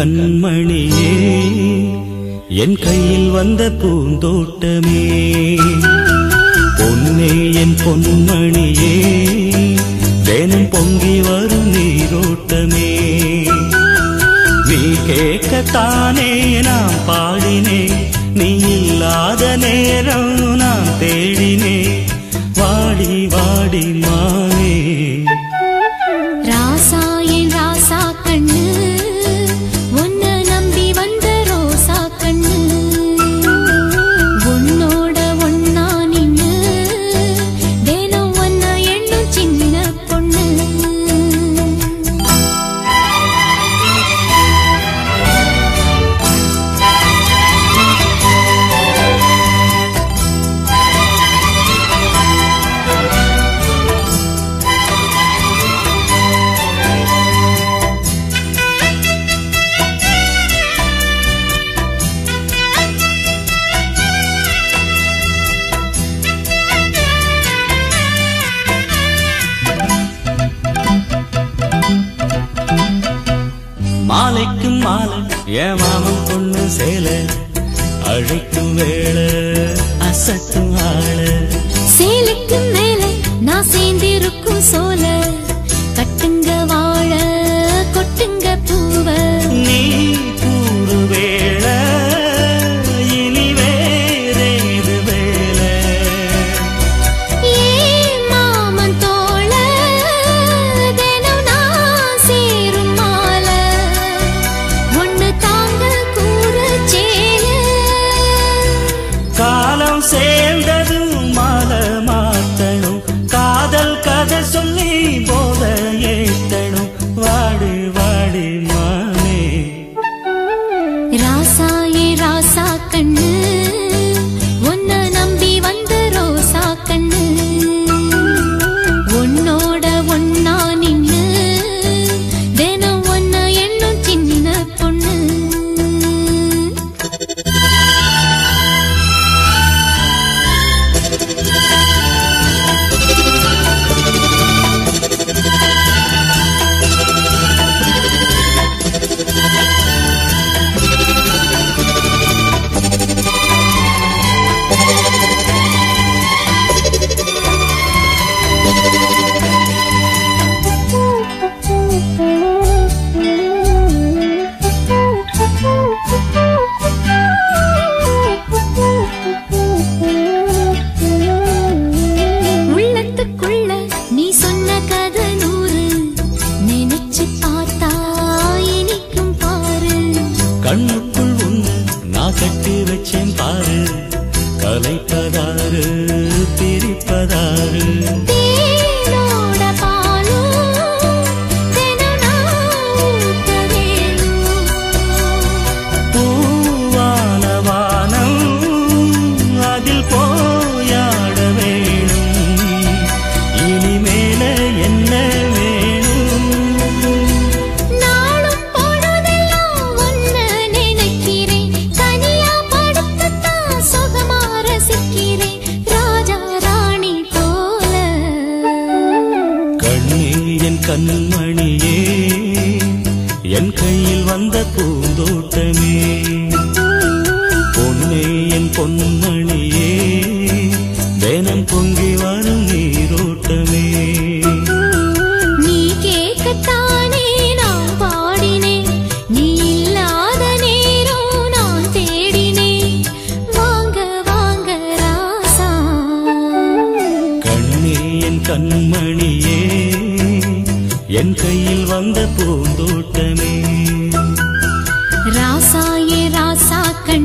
கண்மணியே என் கையில் வந்த பூந்தோட்டமே பொன்னே என் பொன்மணியே தினம் பொங்கி வரும் நீரோட்டமே நீ கேட்கத்தானே நான் பாடினேன் நீ இல்லாத நேரம் நான் தேடினேன் வாடி வாடி மானே ராசா என் ராசா கண்ணு உன்னை நம்பி வந்த ரோசா கண்ணு உன்னோட ஒன்னா நின்னு தினம் ஒன்ன எண்ணும் சின்ன பொண்ணு மாலைக்கும் மாலை என் மாமன் பொண்ணு சேல அழைக்கும் வேளை அசத்தும் ஆள சேலைக்கு மேல நான் சேர்ந்திருக்கும் சோல கட்டுங்க வாழ கொட்டுங்க பூவ நீ கூறு வேளை இனி வேறேது வேலை ஏ மாமன் தோள தினம் நான் சேரும் மால ஒண்ணு தாங்க கூற சேல காலம் சேர்ந்ததும் மாலை மாத்தணும் காதல் கதை சொல்லி போத ஏத்தணும் வாடி வாடி மானே ராசா ஏ ராசா கண்ணு உன்னை நம்பி வந்த ரோசா கண்ணு உன்னோட ஒன்னா நின்னு தினம் ஒன்ன எண்ணும் சின்ன பொண்ணு உள்ளத்துக்குள்ள நீ சொன்ன கதை நூறு நினைச்சு பார்த்தா இனிக்கும் பாரு கண்ணுக்குள் உன்னை நான் கட்டி வச்சேன் பாரு கலைப்பதாரு பிரிப்பதாரு தேனோட பாலும் தினம் நான் ஊத்த வேணும் பூவான வானம் அதில் போயாட வேணும் இனிமேல என்ன வேணும் நாளும் பொழுதெல்லாம் ஒன்ன நினைக்கிறேன் தனியா படுத்துத்தான் சுகமா ரசிக்கிறேன் ராஜா ராணி போல கண்ணே என் கண்மணியே என் கையில் வந்த பூந்தோட்டமே பொன்னே என் பொன்மணியே தினம் பொங்கி வரும் நீரோட்டமே நீ கேட்கத்தானே நான் பாடினேன் நீ இல்லாத நேரம் நான் தேடினேன் வாங்க வாங்க ராசா கண்ணே என் கண்மணியே என் கையில் வந்த பூந்தோட்டமே ராசா ஏ ராசா கண்ணு